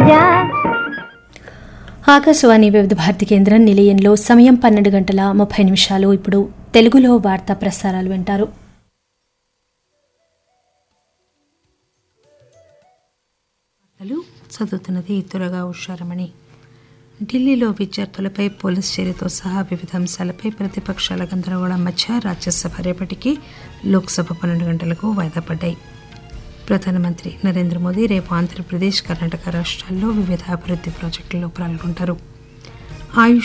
రాజా ఆకాశవాణి వివిధ భారతి కేంద్రం నిలయంలో సమయం పన్నెండు గంటల ముప్పై నిమిషాలు ఇప్పుడు తెలుగులో వార్తా ప్రసారాలు వింటారు వార్తలు చదువుతున్నది త్వరగా ఉషారమణి ఢిల్లీలో విద్యార్థులపై పోలీస్ చర్యతో సహా వివిధ అంశాలపై ప్రతిపక్షాల గందరగోళం మధ్య రాజ్యసభ రేపటికి లోక్సభ పన్నెండు గంటలకు వాయిదా పడ్డాయి ప్రధానమంత్రి నరేంద్ర మోదీ రేపు ఆంధ్రప్రదేశ్ కర్ణాటక రాష్ట్రాల్లో వివిధ అభివృద్ధి ప్రాజెక్టుల్లో పాల్గొంటారు ఆయుష్